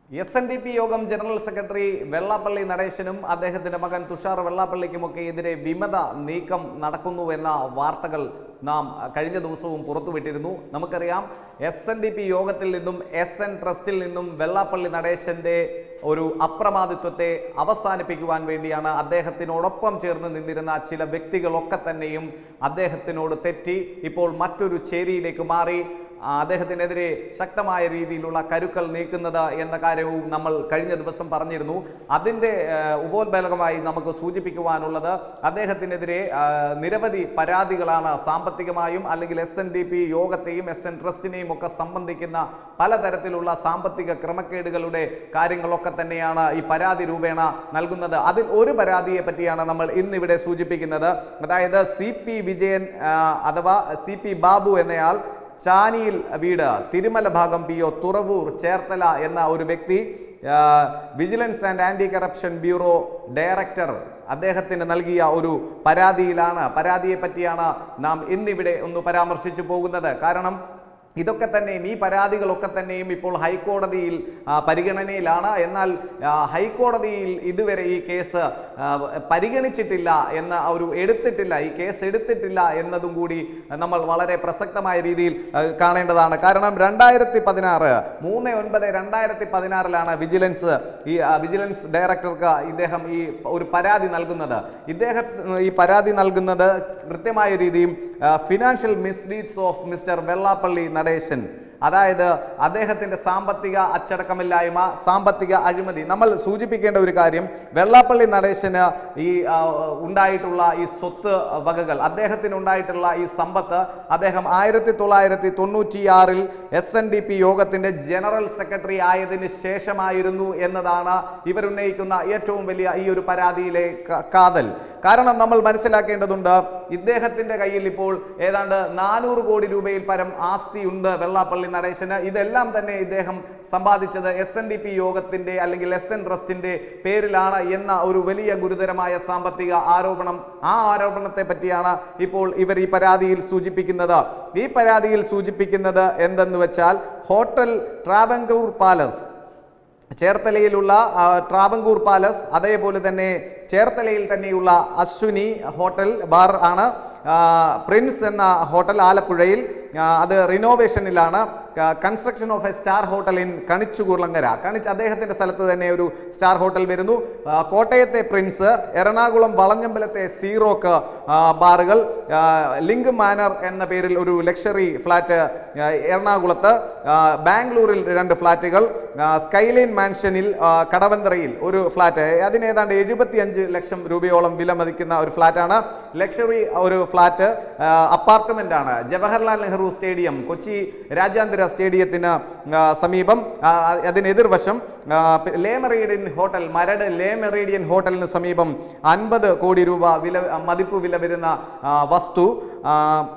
S N D P Yogam general secretary Vellappally നടേശനും അദ്ദേഹത്തിന്റെ മകൻ തുഷാർ വെള്ളാപ്പള്ളിക്കുമൊക്കെ എതിരെ വിമത നീക്കം നടക്കുന്നുവെന്ന വാർത്തകൾ നാം കഴിഞ്ഞ ദിവസവും പുറത്തുവിട്ടിരുന്നു നമുക്കറിയാം എസ് എൻ ഡി പി യോഗത്തിൽ നിന്നും എസ് എൻ ട്രസ്റ്റിൽ നിന്നും വെള്ളാപ്പള്ളി നടേശന്റെ ഒരു അപ്രമാദിത്വത്തെ അവസാനിപ്പിക്കുവാൻ വേണ്ടിയാണ് അദ്ദേഹത്തിനോടൊപ്പം ചേർന്ന് നിന്നിരുന്ന ചില വ്യക്തികളൊക്കെ തന്നെയും അദ്ദേഹത്തിനോട് തെറ്റി ഇപ്പോൾ മറ്റൊരു ചേരിയിലേക്ക് മാറി ആ, അദ്ദേഹത്തിനെതിരെ ശക്തമായ രീതിയിലുള്ള കരുക്കൾ നീക്കുന്നത് എന്ന കാര്യവും നമ്മൾ കഴിഞ്ഞ ദിവസം പറഞ്ഞിരുന്നു അതിൻ്റെ ഏഹ്, ഉപോത്ബലകമായി നമുക്ക് സൂചിപ്പിക്കുവാനുള്ളത് അദ്ദേഹത്തിനെതിരെ ആ, നിരവധി പരാതികളാണ് സാമ്പത്തികമായും അല്ലെങ്കിൽ എസ് എൻ ഡി പി യോഗത്തെയും എസ് എൻ ട്രസ്റ്റിനെയും ഒക്കെ സംബന്ധിക്കുന്ന പലതരത്തിലുള്ള സാമ്പത്തിക ക്രമക്കേടുകളുടെ കാര്യങ്ങളൊക്കെ തന്നെയാണ് ഈ പരാതി രൂപേണ നൽകുന്നത് അതിൽ ഒരു പരാതിയെ പറ്റിയാണ് നമ്മൾ ഇന്നിവിടെ സൂചിപ്പിക്കുന്നത് അതായത് സി പി വിജയൻ ആ, അഥവാ സി പി ബാബു എന്നയാൾ ചാനിയിൽ വീട് തിരുമല ഭാഗം പി ഒ തുറവൂർ ചേർത്തല എന്ന ഒരു വ്യക്തി ആ, vigilance and anti corruption bureau director അദ്ദേഹത്തിന് നൽകിയ ഒരു പരാതിയിലാണ് പരാതിയെ പറ്റിയാണ് നാം ഇന്നിവിടെ ഒന്ന് പരാമർശിച്ചു പോകുന്നത് കാരണം ഇതൊക്കെ തന്നെയും ഈ പരാതികളൊക്കെ തന്നെയും ഇപ്പോൾ ഹൈക്കോടതിയിൽ ആ, പരിഗണനയിലാണ് എന്നാൽ ആ, ഹൈക്കോടതിയിൽ ഇതുവരെ ഈ കേസ് ആ, പരിഗണിച്ചിട്ടില്ല എന്ന ഒരു എടുത്തിട്ടില്ല ഈ കേസ് എടുത്തിട്ടില്ല എന്നതും കൂടി നമ്മൾ വളരെ പ്രസക്തമായ രീതിയിൽ ആ, കാണേണ്ടതാണ് കാരണം രണ്ടായിരത്തി പതിനാറ് മൂന്ന് ഒൻപത് രണ്ടായിരത്തി പതിനാറിലാണ് വിജിലൻസ് ഈ ആ, വിജിലൻസ് ഡയറക്ടർക്ക് ഇദ്ദേഹം ഈ ഒരു പരാതി നൽകുന്നത് ഇദ്ദേഹം ഈ പരാതി നൽകുന്നത് കൃത്യമായ രീതിയും financial misdeeds of mister Vellappally Natesan അതായത് അദ്ദേഹത്തിന്റെ സാമ്പത്തിക അച്ചടക്കമില്ലായ്മ സാമ്പത്തിക അഴിമതി നമ്മൾ സൂചിപ്പിക്കേണ്ട ഒരു കാര്യം വെള്ളാപ്പള്ളി നടേശന് ഈ ആ, ഉണ്ടായിട്ടുള്ള ഈ സ്വത്ത് വകകൾ അദ്ദേഹത്തിന് ഉണ്ടായിട്ടുള്ള ഈ സമ്പത്ത് അദ്ദേഹം ആയിരത്തി തൊള്ളായിരത്തി തൊണ്ണൂറ്റിയാറിൽ എസ് എൻ ഡി പി യോഗത്തിന്റെ ജനറൽ സെക്രട്ടറി ആയതിനു ശേഷമായിരുന്നു എന്നതാണ് ഇവരുന്നയിക്കുന്ന ഏറ്റവും വലിയ ഈ ഒരു പരാതിയിലെ ക- കാതൽ കാരണം നമ്മൾ മനസ്സിലാക്കേണ്ടതുണ്ട് ഇദ്ദേഹത്തിന്റെ കയ്യിൽ ഇപ്പോൾ ഏതാണ്ട് നാനൂറ് കോടി രൂപയിൽ പരം ആസ്തിയുണ്ട് വെള്ളാപ്പള്ളി നടേശന് ഇതെല്ലാം തന്നെ ഇദ്ദേഹം സമ്പാദിച്ചത് എസ് എൻ ഡി പി യോഗത്തിന്റെ അല്ലെങ്കിൽ എസ് എൻ ട്രസ്റ്റിന്റെ പേരിലാണ് എന്ന ഒരു വലിയ ഗുരുതരമായ സാമ്പത്തിക ആരോപണം ആ ആരോപണത്തെ പറ്റിയാണ് ഇപ്പോൾ ഇവർ ഈ പരാതിയിൽ സൂചിപ്പിക്കുന്നത് ഈ പരാതിയിൽ സൂചിപ്പിക്കുന്നത് എന്തെന്ന് വെച്ചാൽ ഹോട്ടൽ ട്രാവൻകൂർ പാലസ് ചേർത്തലയിലുള്ള ആ, ട്രാവൻകൂർ പാലസ് അതേപോലെ തന്നെ ചേർത്തലയിൽ തന്നെയുള്ള അശ്വിനി ഹോട്ടൽ ബാർ ആണ് ആ, പ്രിൻസ് എന്ന ഹോട്ടൽ ആലപ്പുഴയിൽ ആ, അത് റിനോവേഷനിലാണ് construction of a star hotel in Kanichukulangara കണിച്ച് അദ്ദേഹത്തിൻ്റെ സ്ഥലത്ത് തന്നെ ഒരു സ്റ്റാർ ഹോട്ടൽ വരുന്നു ആ, കോട്ടയത്തെ പ്രിൻസ് എറണാകുളം വളഞ്ഞമ്പലത്തെ സീറോക്ക് ആ, ബാറുകൾ ആ, ലിങ്ക് മാനർ എന്ന പേരിൽ ഒരു ലക്ഷറി ഫ്ലാറ്റ് ആ, എറണാകുളത്ത് ആ, ബാംഗ്ലൂരിൽ രണ്ട് ഫ്ലാറ്റുകൾ ആ, സ്കൈലൈൻ മാൻഷനിൽ ആ, കടവന്തറയിൽ ഒരു ഫ്ലാറ്റ് അതിന് ഏതാണ്ട് എഴുപത്തിയഞ്ച് ലക്ഷം രൂപയോളം വില മതിക്കുന്ന ഒരു ഫ്ലാറ്റാണ് ലക്ഷറി ഒരു ഫ്ലാറ്റ് അപ്പാർട്ട്മെന്റ് ആണ് ജവഹർലാൽ നെഹ്റു സ്റ്റേഡിയം കൊച്ചി രാജ്യാന്തര സ്റ്റേഡിയത്തിന് ആ, സമീപം ആ, അതിന് എതിർവശം ആ, പി- Le Meridien hotel Maradu Le Meridien ഹോട്ടലിന് സമീപം അൻപത് കോടി രൂപ വില മതിപ്പ് വില വരുന്ന ആ, വസ്തു ആ,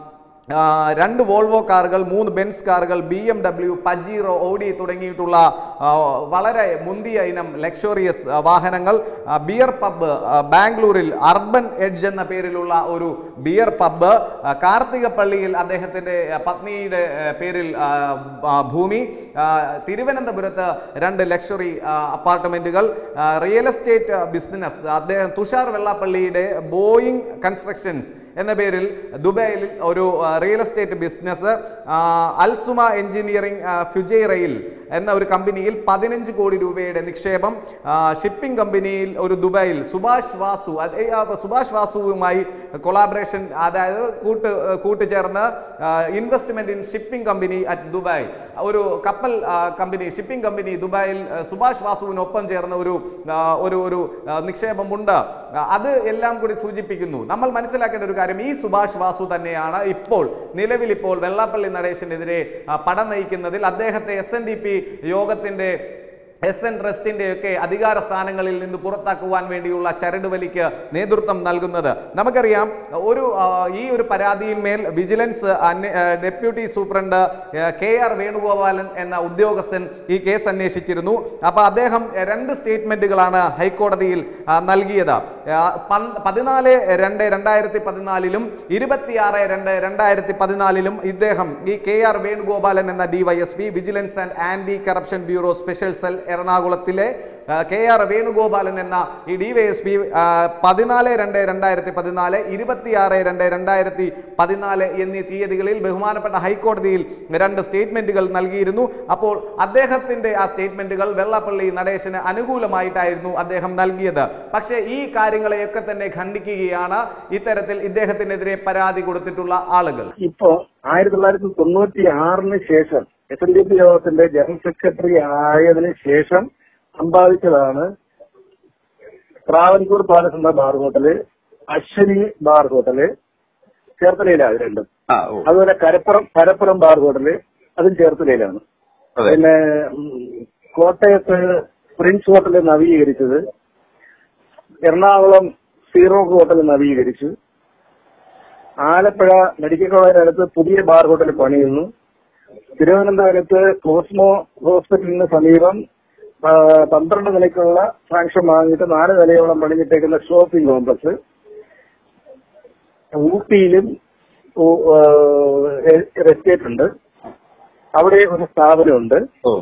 ആ, രണ്ട് വോൾവോ കാറുകൾ മൂന്ന് ബെൻസ് കാറുകൾ B M W Pajero Audi തുടങ്ങിയിട്ടുള്ള ആ, വളരെ മുന്തിയ ഇനം ലക്ഷറിയസ് വാഹനങ്ങൾ ആ, ബിയർ പബ്ബ് ആ, ബാംഗ്ലൂരിൽ അർബൻ എഡ്ജ് എന്ന പേരിലുള്ള ഒരു ബിയർ പബ്ബ് ആ, കാർത്തികപ്പള്ളിയിൽ അദ്ദേഹത്തിൻ്റെ ആ, പത്നിയുടെ ആ, പേരിൽ ആ, ആ, ഭൂമി ആ, തിരുവനന്തപുരത്ത് രണ്ട് ലക്ഷറി അപ്പാർട്ട്മെന്റുകൾ ആ, റിയൽ എസ്റ്റേറ്റ് ബിസിനസ് അദ്ദേഹം തുഷാർ വെള്ളാപ്പള്ളിയുടെ ബോയിങ് കൺസ്ട്രക്ഷൻസ് എന്ന പേരിൽ ദുബായിൽ ഒരു ആ, റിയൽ എസ്റ്റേറ്റ് ബിസിനസ് ആ, അൽസുമ എഞ്ചിനീയറിംഗ് ആ, ഫുജൈറയിൽ എന്ന ഒരു കമ്പനിയിൽ പതിനഞ്ച് കോടി രൂപയുടെ നിക്ഷേപം ആ, ഷിപ്പിംഗ് കമ്പനിയിൽ ഒരു ദുബായിൽ സുഭാഷ് വാസു അത് ഈ, ആ, സുഭാഷ് വാസുവുമായി കൊളാബറേഷൻ അതായത് കൂട്ട് കൂട്ടുചേർന്ന് investment in shipping company at Dubai ഒരു കപ്പൽ ആ, കമ്പനി ഷിപ്പിംഗ് കമ്പനി ദുബായിൽ ആ, സുഭാഷ് വാസുവിനൊപ്പം ചേർന്ന ഒരു ആ, ഒരു ഒരു ആ, നിക്ഷേപമുണ്ട് ആ, അത് എല്ലാം കൂടി സൂചിപ്പിക്കുന്നു നമ്മൾ മനസ്സിലാക്കേണ്ട ഒരു കാര്യം ഈ സുഭാഷ് വാസു തന്നെയാണ് ഇപ്പോൾ നിലവിൽ ഇപ്പോൾ വെള്ളാപ്പള്ളി നടേശനെതിരെ ആ, പട നയിക്കുന്നതിൽ അദ്ദേഹത്തെ എസ് എൻ ഡി പി യോഗത്തിന്റെ എസ് എൻ ട്രസ്റ്റിന്റെ ഒക്കെ അധികാര സ്ഥാനങ്ങളിൽ നിന്ന് പുറത്താക്കുവാൻ വേണ്ടിയുള്ള ചരടുവലിക്ക് നേതൃത്വം നൽകുന്നത് നമുക്കറിയാം ഒരു ആ, ഈ ഒരു പരാതിയിന്മേൽ വിജിലൻസ് അന്വേ- ആ, ഡെപ്യൂട്ടി സൂപ്രണ്ട് ആ, കെ ആർ വേണുഗോപാലൻ എന്ന ഉദ്യോഗസ്ഥൻ ഈ കേസ് അന്വേഷിച്ചിരുന്നു അപ്പോൾ അദ്ദേഹം രണ്ട് സ്റ്റേറ്റ്മെന്റുകളാണ് ഹൈക്കോടതിയിൽ ആ, നൽകിയത് ആ, പന്ത്- പതിനാല് രണ്ട് രണ്ടായിരത്തി പതിനാലിലും ഇരുപത്തിയാറ് രണ്ട് രണ്ടായിരത്തി പതിനാലിലും ഇദ്ദേഹം ഈ കെ ആർ വേണുഗോപാലൻ എന്ന DYSP vigilance and anti corruption bureau special cell എറണാകുളത്തിലെ ആ, കെ ആർ വേണുഗോപാലൻ എന്ന ഈ ഡി വൈ എസ് പി പതിനാല് രണ്ട് രണ്ടായിരത്തി പതിനാല് ഇരുപത്തിയാറ് രണ്ട് രണ്ടായിരത്തി പതിനാല് എന്നീ തീയതികളിൽ ബഹുമാനപ്പെട്ട ഹൈക്കോടതിയിൽ രണ്ട് സ്റ്റേറ്റ്മെന്റുകൾ നൽകിയിരുന്നു അപ്പോൾ അദ്ദേഹത്തിന്റെ ആ സ്റ്റേറ്റ്മെന്റുകൾ വെള്ളാപ്പള്ളി നടേശന് അനുകൂലമായിട്ടായിരുന്നു അദ്ദേഹം നൽകിയത് പക്ഷേ ഈ കാര്യങ്ങളെയൊക്കെ തന്നെ ഖണ്ഡിക്കുകയാണ് ഇത്തരത്തിൽ ഇദ്ദേഹത്തിനെതിരെ പരാതി കൊടുത്തിട്ടുള്ള ആളുകൾ ഇപ്പോ ആയിരത്തി തൊള്ളായിരത്തി തൊണ്ണൂറ്റി ആറിന് ശേഷം എസ് എൻ ഡി പി യോഗത്തിന്റെ ജനറൽ സെക്രട്ടറി ആയതിനു ശേഷം സമ്പാദിച്ചതാണ് ട്രാവൻകൂർ പാലസ് എന്ന bar hotel Ashwini bar hotel ചേർത്തലയിലാണ് ഇത് രണ്ടും ആ ഓ അതുപോലെ കരപ്പുറം കരപ്പുറം ബാർ ഹോട്ടല് അതും ചേർത്തലയിലാണ് അതെ പിന്നെ ഉം, കോട്ടയത്ത് പ്രിൻസ് ഹോട്ടൽ നവീകരിച്ചത് എറണാകുളം സീറോ ഹോട്ടൽ നവീകരിച്ചു ആലപ്പുഴ മെഡിക്കൽ കോളേജിനടുത്ത് പുതിയ ബാർ ഹോട്ടൽ പണിയുന്നു തിരുവനന്തപുരത്ത് കോസ്മോ ഹോസ്പിറ്റലിന് സമീപം ആ, പന്ത്രണ്ട് നിലയ്ക്കുള്ള സാങ്ഷൻ വാങ്ങിയിട്ട് നാല് നിലയോളം പണിഞ്ഞിട്ടേക്കുന്ന ഷോപ്പിംഗ് കോംപ്ലക്സ് ഊട്ടിയിലും ഉ- ആ, എ- എസ്റ്റേറ്റ് ഉണ്ട് അവിടെ ഒരു സ്ഥാപനമുണ്ട് ഓ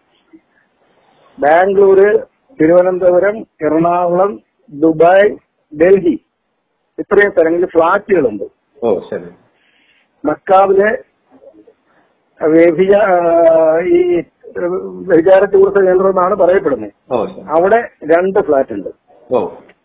ബാംഗ്ലൂര് തിരുവനന്തപുരം എറണാകുളം ദുബായ് ഡൽഹി ഇത്രയും സ്ഥലങ്ങളിൽ ഫ്ളാറ്റുകളുണ്ട് ഓ ശരി മക്കാവിലെ വ്യഭിചാ- ആ, ഈ വ്യഭിചാര ടൂറിസ്റ്റ് കേന്ദ്രം എന്നാണ് പറയപ്പെടുന്നത് ഓ ശരി അവിടെ രണ്ട് ഫ്ളാറ്റ് ഉണ്ട് ഓ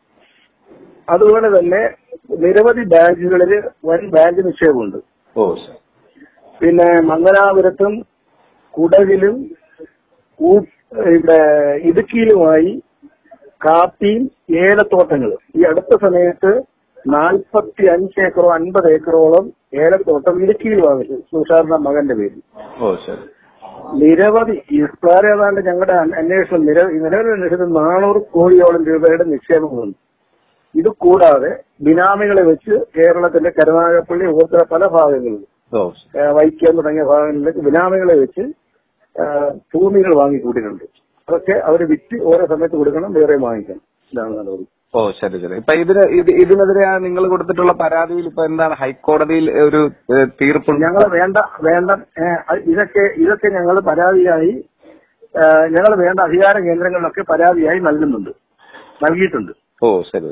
അതുപോലെ തന്നെ നിരവധി ബാങ്കുകളിൽ വൻ ബാങ്ക് നിക്ഷേപമുണ്ട് ഓ ശരി പിന്നെ മംഗലാപുരത്തും കുടകിലും ഊ- ഇവിടെ ഇടുക്കിയിലുമായി കാപ്പിയും ഏലത്തോട്ടങ്ങളും ഈ അടുത്ത സമയത്ത് നാൽപ്പത്തി അഞ്ച് ഏക്കറോ അൻപത് ഏക്കറോളം ഏലത്തോട്ടം ഇടുക്കിയിൽ വാങ്ങിച്ചു സുഷാറിന്റെ മകന്റെ പേരിൽ ഓ ശരി നിരവധി ഇസ്ലാർ ഏതാണ്ട് ഞങ്ങളുടെ അന്വ- അന്വേഷണം നിരവധി നിലവിൽ അന്വേഷണം നാനൂറ് കോടിയോളം രൂപയുടെ നിക്ഷേപങ്ങളുണ്ട് ഇത് കൂടാതെ ബിനാമികളെ വെച്ച് കേരളത്തിന്റെ കരുനാഗപ്പള്ളി ഓർത്തര പല ഭാഗങ്ങളിലും ഓ ഏഹ് വൈക്കം തുടങ്ങിയ ഭാഗങ്ങളിലേക്ക് ബിനാമികളെ വെച്ച് ഏഹ് ഭൂമികൾ വാങ്ങിക്കൂട്ടിയിട്ടുണ്ട് അതൊക്കെ അവർ വിറ്റ് ഓരോ സമയത്ത് കൊടുക്കണം വേറെ വാങ്ങിക്കണം ഇതാണ് നടപടി ഓ ശരി ശരി ഇപ്പൊ ഇതിന് ഇത് ഇതിനെതിരെ നിങ്ങൾ കൊടുത്തിട്ടുള്ള പരാതിയിൽ ഇപ്പൊ എന്താണ് ഹൈക്കോടതിയിൽ ഒരു ഏഹ്, തീർപ്പുണ്ട് ഞങ്ങൾ വേണ്ട വേണ്ട ഏഹ്, അത് ഇതൊക്കെ ഇതൊക്കെ ഞങ്ങൾ പരാതിയായി ഞങ്ങൾ വേണ്ട അധികാര കേന്ദ്രങ്ങളിലൊക്കെ പരാതിയായി നൽകുന്നുണ്ട് നൽകിയിട്ടുണ്ട് ഓ ശരി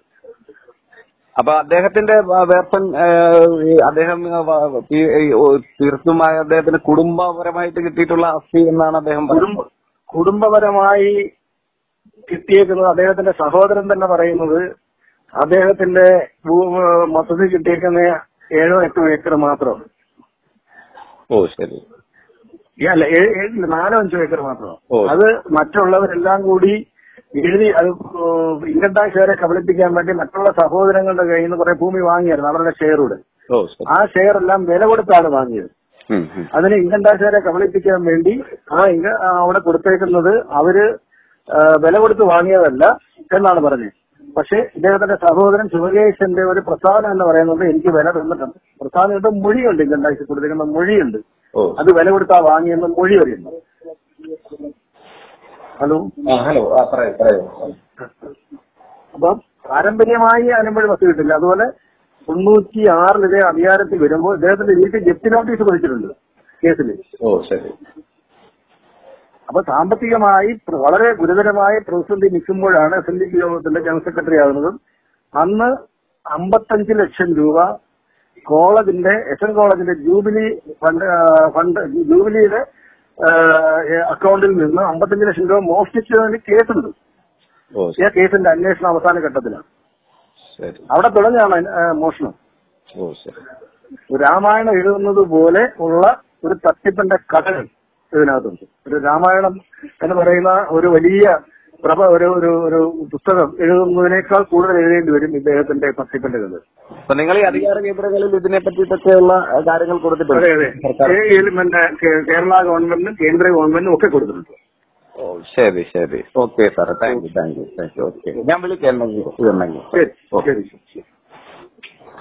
അപ്പൊ അദ്ദേഹത്തിന്റെ വ- വേർപ്പൻ ഏഹ്, ഈ അദ്ദേഹം ഏഹ്, വ- ഈ- ഈ, ഓ, തീർത്തുമായ അദ്ദേഹത്തിന് കുടുംബപരമായിട്ട് കിട്ടിയിട്ടുള്ള അസ്ഥി എന്നാണ് അദ്ദേഹം പറയുന്നത് കുടുംബ കുടുംബപരമായി കിട്ടിയേക്കുന്നത് അദ്ദേഹത്തിന്റെ സഹോദരൻ തന്നെ പറയുന്നത് അദ്ദേഹത്തിന്റെ ഭൂ- മൊത്തത്തിൽ കിട്ടിയേക്കുന്ന ഏഴോ എട്ടോ ഏക്കർ മാത്രം ഓ ശരി ഈ അല്ല ഏ- ഏഴില്ല നാലോ അഞ്ചോ ഏക്കർ മാത്രം ഓ. അത് മറ്റുള്ളവരെല്ലാം കൂടി എഴുതി അത് ഇൻകം ടാക്സുകാരെ കബളിപ്പിക്കാൻ വേണ്ടി മറ്റുള്ള സഹോദരങ്ങളുടെ കയ്യിൽ നിന്ന് കുറെ ഭൂമി വാങ്ങിയായിരുന്നു അവരുടെ ഷെയറൂടെ ഓ ശരി ആ ഷെയർ എല്ലാം വില കൊടുത്താണ് വാങ്ങിയത് ഉം, ഉം. അതിന് ഇൻകം ടാക്സുകാരെ കബളിപ്പിക്കാൻ വേണ്ടി ആ ഇൻക ആ അവിടെ കൊടുത്തേക്കുന്നത് അവര് ആ, വില കൊടുത്ത് വാങ്ങിയതല്ല എന്നാണ് പറഞ്ഞത് പക്ഷെ ഇദ്ദേഹത്തിന്റെ സഹോദരൻ ശിവകേശന്റെ ഒരു പ്രസ്താവന എന്ന് പറയുന്നത് എനിക്ക് വില തന്നിട്ടുണ്ട് പ്രസ്താവനയുടെ മൊഴിയുണ്ട് ഇൻകം ടാക്സ് കൊടുത്തേക്കുന്ന മൊഴിയുണ്ട് ഓ അത് വില കൊടുത്താ വാങ്ങിയെന്ന് മൊഴി വരുന്നു ഹലോ ആ ഹലോ ആ പറയൂ പറയൂ അപ്പം പാരമ്പര്യമായി അനുമതി വസ്തു കിട്ടില്ല അതുപോലെ തൊണ്ണൂറ്റി ആറിൽ ഇതേ അധികാരത്തിൽ വരുമ്പോൾ ഇദ്ദേഹത്തിന്റെ വീട്ടിൽ ജപ്തി നോട്ടീസ് കൊടുത്തിട്ടുണ്ട് കേസിൽ ഓ ശരി അപ്പൊ സാമ്പത്തികമായി പ്ര- വളരെ ഗുരുതരമായ പ്രതിസന്ധി നിൽക്കുമ്പോഴാണ് എസ് എൻ ഡി പി യോഗത്തിന്റെ ജനറൽ സെക്രട്ടറി ആകുന്നതും അന്ന് അമ്പത്തഞ്ച് ലക്ഷം രൂപ കോളേജിന്റെ എസ് എൻ കോളേജിന്റെ ജൂബിലി ഫണ്ട് ആ, ഫണ്ട് ജൂബിലിയുടെ ആ, അക്കൗണ്ടിൽ നിന്ന് അമ്പത്തഞ്ച് ലക്ഷം രൂപ മോഷ്ടിച്ചതിന് കേസുണ്ട് ഓ ഈ കേസിന്റെ അന്വേഷണം അവസാന ഘട്ടത്തിലാണ് ശരി അവിടെ തുടങ്ങിയാണ് ആ, മോഷണം ഓ ശരി ഒരു രാമായണം എഴുതുന്നത് പോലെ ഉള്ള ഒരു തട്ടിപ്പിന്റെ കഥകൾ ഇതിനകത്തുണ്ട് ഒരു രാമായണം എന്ന് പറയുന്ന ഒരു വലിയ പ്രഭ ഒരു ഒരു ഒരു പുസ്തകം എഴുതുന്നതിനേക്കാൾ കൂടുതൽ എഴുതേണ്ടി വരും ഇദ്ദേഹത്തിന്റെ തട്ടിപ്പിന്റെ കഥ അപ്പൊ നിങ്ങൾ ഈ അധികാര കേന്ദ്രങ്ങളിൽ ഇതിനെ പറ്റിയിട്ടൊക്കെയുള്ള ഏഹ്, കാര്യങ്ങൾ കൊടുത്തിട്ടുണ്ട് അതെ അതെ സർക്കാർ ഈ പിന്നെ കേ- കേരള ഗവൺമെന്റിനും കേന്ദ്ര ഗവൺമെന്റിനും ഒക്കെ കൊടുത്തിട്ടുണ്ട് ഓ ശരി ശരി ഓക്കെ സാറേ thank you thank you thank you okay ഞാൻ വിളിക്കാം എന്തെങ്കിലും ഇതുണ്ടെങ്കിൽ ശരി ഓക്കെ ശരി ശരി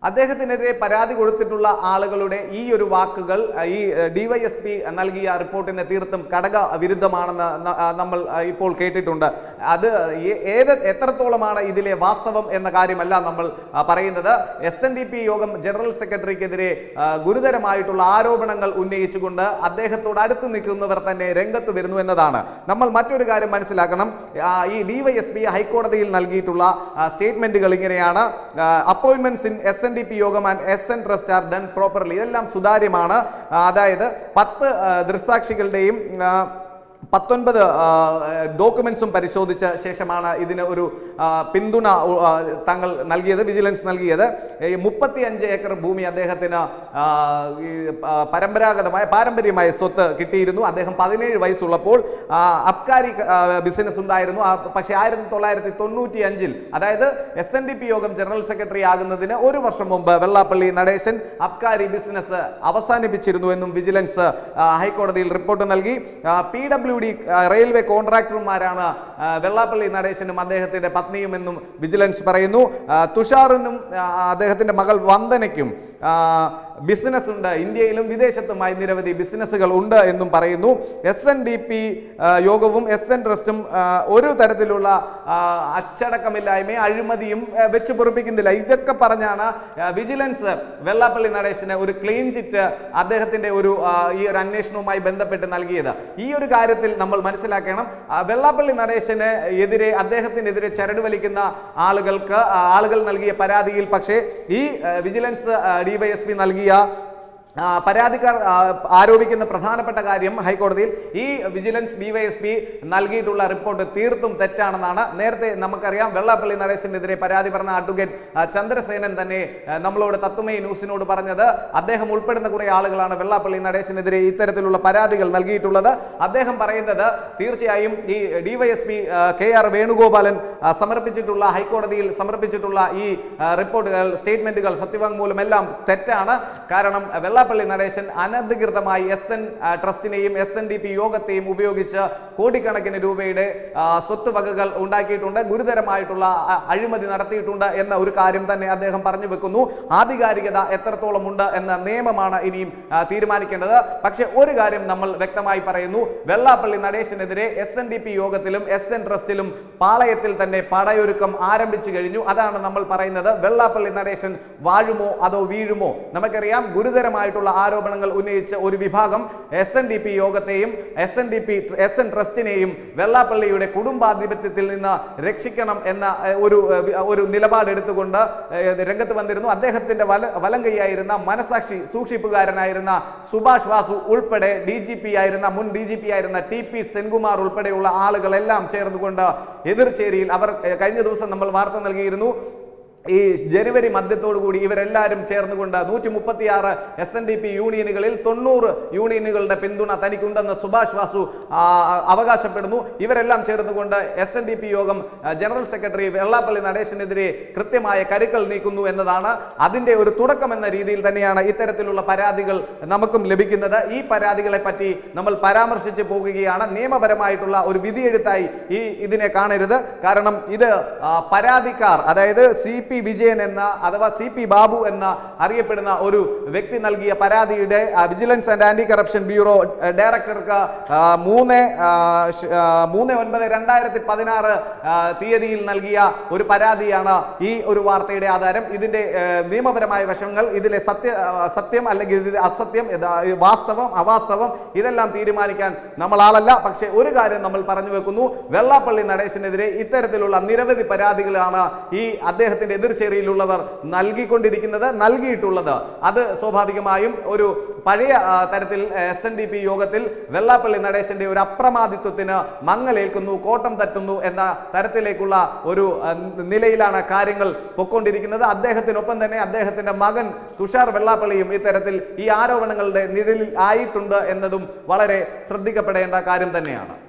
അദ്ദേഹത്തിനെതിരെ പരാതി കൊടുത്തിട്ടുള്ള ആളുകളുടെ ഈ ഒരു വാക്കുകൾ അഹ് ഈ ഡിവൈഎസ്പി നൽകിയ റിപ്പോർട്ടിന് തീർത്തും ഘടക വിരുദ്ധമാണെന്ന് ന- ആ, നമ്മൾ ആ, ഇപ്പോൾ കേട്ടിട്ടുണ്ട് അത് ഏ- ഏത് എത്രത്തോളമാണ് ഇതിലെ വാസ്തവം എന്ന കാര്യമല്ല നമ്മൾ ആ, പറയുന്നത് S N D P Yogam general സെക്രട്ടറിക്കെതിരെ ആ, ഗുരുതരമായിട്ടുള്ള ആരോപണങ്ങൾ ഉന്നയിച്ചുകൊണ്ട് അദ്ദേഹത്തോട് അടുത്ത് നിൽക്കുന്നവർ തന്നെ രംഗത്ത് വരുന്നു എന്നതാണ് നമ്മൾ മറ്റൊരു കാര്യം മനസ്സിലാക്കണം ആ, ഈ ഡിവൈഎസ്പി ഹൈക്കോടതിയിൽ നൽകിയിട്ടുള്ള ആ, സ്റ്റേറ്റ്മെന്റുകൾ ഇങ്ങനെയാണ് appointments in S N D P Yogam and S N trust are done properly ഇതെല്ലാം സുതാര്യമാണ് ആ, അതായത് പത്ത് ആ, ദൃക്സാക്ഷികളുടെയും ആ, പത്തൊൻപത് ഡോക്യുമെന്റ്സും പരിശോധിച്ച ശേഷമാണ് ഇതിന് ഒരു ആ, പിന്തുണ ഉ- ആ, തങ്ങൾ നൽകിയത് വിജിലൻസ് നൽകിയത് ഈ മുപ്പത്തി അഞ്ച് ഏക്കർ ഭൂമി അദ്ദേഹത്തിന് ആ, ഈ ആ, പരമ്പരാഗതമായ പാരമ്പര്യമായ സ്വത്ത് കിട്ടിയിരുന്നു അദ്ദേഹം പതിനേഴ് വയസ്സുള്ളപ്പോൾ ആ, അബ്കാരി ആ, ബിസിനസ് ഉണ്ടായിരുന്നു ആ, പക്ഷേ ആയിരത്തി തൊള്ളായിരത്തി തൊണ്ണൂറ്റി അഞ്ചിൽ അതായത് S N D P Yogam general secretary ആകുന്നതിന് ഒരു വർഷം മുമ്പ് വെള്ളാപ്പള്ളി നടേശൻ അബ്കാരി ബിസിനസ് അവസാനിപ്പിച്ചിരുന്നു എന്നും വിജിലൻസ് ആ, ഹൈക്കോടതിയിൽ റിപ്പോർട്ട് നൽകി പി ഡബ്ല്യു ഡി റെയിൽവേ കോൺട്രാക്ടർമാരാണ് ആ, വെള്ളാപ്പള്ളി നടേശനും അദ്ദേഹത്തിന്റെ പത്നിയും എന്നും വിജിലൻസ് പറയുന്നു ആ, തുഷാറിനും ആ, അദ്ദേഹത്തിന്റെ മകൾ വന്ദനയ്ക്കും ആ, ബിസിനസ് ഉണ്ട് ഇന്ത്യയിലും വിദേശത്തുമായി നിരവധി ബിസിനസ്സുകൾ ഉണ്ട് എന്നും പറയുന്നു എസ് എൻ ഡി പി യോഗവും എസ് എൻ ട്രസ്റ്റും ആ, ഒരു തരത്തിലുള്ള ആ, അച്ചടക്കമില്ലായ്മയും അഴിമതിയും ആ, വെച്ച് പൊറിപ്പിക്കുന്നില്ല ഇതൊക്കെ പറഞ്ഞാണ് ആ, വിജിലൻസ് വെള്ളാപ്പള്ളി നടേശന് ഒരു ക്ലീൻ ചിറ്റ് അദ്ദേഹത്തിന്റെ ഒരു ആ, ഈ ഒരു അന്വേഷണവുമായി ബന്ധപ്പെട്ട് നൽകിയത് ഈ ഒരു കാര്യത്തിൽ നമ്മൾ മനസ്സിലാക്കണം ആ, വെള്ളാപ്പള്ളി നടേശന് എതിരെ അദ്ദേഹത്തിനെതിരെ ചരട് വലിക്കുന്ന ആളുകൾക്ക് ആ, ആളുകൾ നൽകിയ പരാതിയിൽ പക്ഷേ ഈ ആ, വിജിലൻസ് ഡിവൈഎസ്പി നൽകിയ ആ, പരാതിക്കാർ ആ, ആരോപിക്കുന്ന പ്രധാനപ്പെട്ട കാര്യം ഹൈക്കോടതിയിൽ ഈ വിജിലൻസ് ഡിവൈഎസ്പി നൽകിയിട്ടുള്ള റിപ്പോർട്ട് തീർത്തും തെറ്റാണെന്നാണ് നേരത്തെ നമുക്കറിയാം വെള്ളാപ്പള്ളി നടേശനെതിരെ പരാതി പറഞ്ഞ അഡ്വക്കേറ്റ് ആ, ചന്ദ്രസേനൻ തന്നെ ആ, നമ്മളോട് തത്വമയി ന്യൂസിനോട് പറഞ്ഞത് അദ്ദേഹം ഉൾപ്പെടുന്ന കുറെ ആളുകളാണ് വെള്ളാപ്പള്ളി നടേശനെതിരെ ഇത്തരത്തിലുള്ള പരാതികൾ നൽകിയിട്ടുള്ളത് അദ്ദേഹം പറയുന്നത് തീർച്ചയായും ഈ ഡിവൈഎസ്പി കെ ആർ വേണുഗോപാലൻ ആ, സമർപ്പിച്ചിട്ടുള്ള ഹൈക്കോടതിയിൽ സമർപ്പിച്ചിട്ടുള്ള ഈ ആ, റിപ്പോർട്ടുകൾ സ്റ്റേറ്റ്മെന്റുകൾ സത്യവാങ്മൂലം എല്ലാം തെറ്റാണ് കാരണം വെള്ളാപ്പള്ളി നടേശൻ അനധികൃതമായി എസ് എൻ ട്രസ്റ്റിനെയും എസ് എൻ ഡി പി യോഗത്തെയും ഉപയോഗിച്ച് കോടിക്കണക്കിന് രൂപയുടെ ആ, സ്വത്ത് വകകൾ ഉണ്ടാക്കിയിട്ടുണ്ട് ഗുരുതരമായിട്ടുള്ള ആ, അഴിമതി നടത്തിയിട്ടുണ്ട് എന്ന ഒരു കാര്യം തന്നെ അദ്ദേഹം പറഞ്ഞു വെക്കുന്നു ആധികാരികത എത്രത്തോളം ഉണ്ട് എന്ന നിയമമാണ് ഇനിയും ആ, തീരുമാനിക്കേണ്ടത് പക്ഷേ ഒരു കാര്യം നമ്മൾ വ്യക്തമായി പറയുന്നു വെള്ളാപ്പള്ളി നടേശനെതിരെ എസ് എൻ ഡി പി യോഗത്തിലും എസ് എൻ ട്രസ്റ്റിലും പാളയത്തിൽ തന്നെ പടയൊരുക്കം ആരംഭിച്ചു കഴിഞ്ഞു അതാണ് നമ്മൾ പറയുന്നത് വെള്ളാപ്പള്ളി നടേശൻ വാഴുമോ അതോ വീഴുമോ നമുക്കറിയാം ഗുരുതരമായിട്ടുള്ള ആരോപണങ്ങൾ ഉന്നയിച്ച ഒരു വിഭാഗം എസ് എൻ ഡി പി യോഗത്തെയും S N D P S N ട്രസ്റ്റിനെയും വെള്ളാപ്പള്ളിയുടെ കുടുംബാധിപത്യത്തിൽ നിന്ന് രക്ഷിക്കണം എന്ന ഏഹ്, ഒരു ഏഹ്, വി- ഒരു നിലപാടെടുത്തുകൊണ്ട് ഏഹ്, രംഗത്ത് വന്നിരുന്നു അദ്ദേഹത്തിന്റെ വല വലം കൈയായിരുന്ന മനസാക്ഷി സൂക്ഷിപ്പുകാരനായിരുന്ന സുഭാഷ് വാസു ഉൾപ്പെടെ ഡി ജി പി ആയിരുന്ന മുൻ ഡി ജി പി ആയിരുന്ന ടി പി സെൻകുമാർ ഉൾപ്പെടെയുള്ള ആളുകളെല്ലാം ചേർന്നുകൊണ്ട് എതിർചേരിയിൽ അവർ ഏഹ്, കഴിഞ്ഞ ദിവസം നമ്മൾ വാർത്ത നൽകിയിരുന്നു ഈ ജനുവരി മധ്യത്തോടു കൂടി ഇവരെല്ലാവരും ചേർന്നുകൊണ്ട് നൂറ്റി മുപ്പത്തിയാറ് എസ് എൻ ഡി പി യൂണിയനുകളിൽ തൊണ്ണൂറ് യൂണിയനുകളുടെ പിന്തുണ തനിക്കുണ്ടെന്ന് സുഭാഷ് വാസു ആ, അവകാശപ്പെടുന്നു ഇവരെല്ലാം ചേർന്നുകൊണ്ട് എസ് എൻ ഡി പി യോഗം ആ, ജനറൽ സെക്രട്ടറി വെള്ളാപ്പള്ളി നടേശനെതിരെ കൃത്യമായ കരുക്കൾ നീക്കുന്നു എന്നതാണ് അതിന്റെ ഒരു തുടക്കം എന്ന രീതിയിൽ തന്നെയാണ് ഇത്തരത്തിലുള്ള പരാതികൾ നമുക്കും ലഭിക്കുന്നത് ഈ പരാതികളെ പറ്റി നമ്മൾ പരാമർശിച്ച് പോകുകയാണ് നിയമപരമായിട്ടുള്ള ഒരു വിധിയെഴുത്തായി ഈ ഇതിനെ കാണരുത് കാരണം ഇത് ആ, പരാതിക്കാർ അതായത് സി പി വിജയൻ എന്ന അഥവാ സി പി ബാബു എന്ന അറിയപ്പെടുന്ന ഒരു വ്യക്തി നൽകിയ പരാതിയുടെ ആ, vigilance and anti corruption bureau ആ, ഡയറക്ടർക്ക് ആ, മൂന്ന് ആ, ഷ്- ആ, മൂന്ന് ഒൻപത് രണ്ടായിരത്തി പതിനാറ് തീയതിയിൽ നൽകിയ ഒരു പരാതിയാണ് ഈ ഒരു വാർത്തയുടെ ആധാരം ഇതിന്റെ ആ, നിയമപരമായ വശങ്ങൾ ഇതിലെ സത്യ ആ, സത്യം അല്ലെങ്കിൽ ഇത് അസത്യം ഇത് ആ, ഇത് വാസ്തവം അവാസ്തവം ഇതെല്ലാം തീരുമാനിക്കാൻ നമ്മൾ ആളല്ല പക്ഷേ ഒരു കാര്യം നമ്മൾ പറഞ്ഞു വെക്കുന്നു വെള്ളാപ്പള്ളി നടേശനെതിരെ ഇത്തരത്തിലുള്ള നിരവധി പരാതികളാണ് ഈ അദ്ദേഹത്തിന്റെ എതിർചേരിയിലുള്ളവർ നൽകിക്കൊണ്ടിരിക്കുന്നത് നൽകിയിട്ടുള്ളത് അത് സ്വാഭാവികമായും ഒരു പഴയ ആ, തരത്തിൽ എസ് എൻ ഡി പി യോഗത്തിൽ വെള്ളാപ്പള്ളി നടേശന്റെ ഒരു അപ്രമാദിത്വത്തിന് മങ്ങലേൽക്കുന്നു കോട്ടം തട്ടുന്നു എന്ന തരത്തിലേക്കുള്ള ഒരു ആ, നിലയിലാണ് കാര്യങ്ങൾ പൊക്കൊണ്ടിരിക്കുന്നത് അദ്ദേഹത്തിനൊപ്പം തന്നെ അദ്ദേഹത്തിന്റെ മകൻ തുഷാർ വെള്ളാപ്പള്ളിയും ഇത്തരത്തിൽ ഈ ആരോപണങ്ങളുടെ നിഴലിൽ ആയിട്ടുണ്ട് എന്നതും വളരെ ശ്രദ്ധിക്കപ്പെടേണ്ട കാര്യം തന്നെയാണ്